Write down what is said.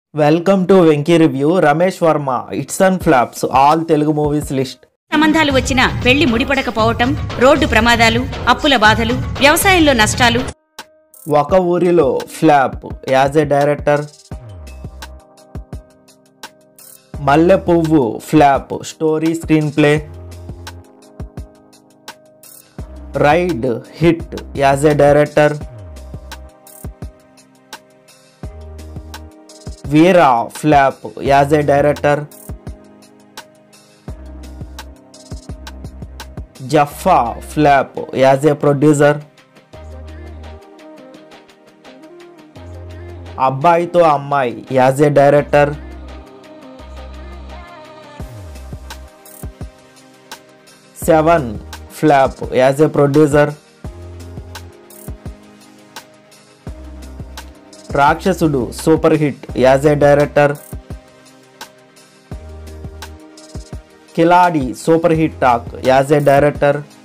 welcome to Venky review Ramesh Varma hits and flops all Telugu movies list సంబంధాలు వచ్చినా పెళ్లి ముడిపడకపోవటం రోడ్డు ప్రమాదాలు అప్పుల బాధలు వ్యవసాయంలో నష్టాలు ఒక ఊరిలో flop as a director Malle Puvvu flop story screenplay ride hit as a director Veera flop as a director Jaffa flop as a producer Abbayitho Ammayi as a director seven flop as a producer Rakshasudu super hit as a director Khiladi super hit talk as a director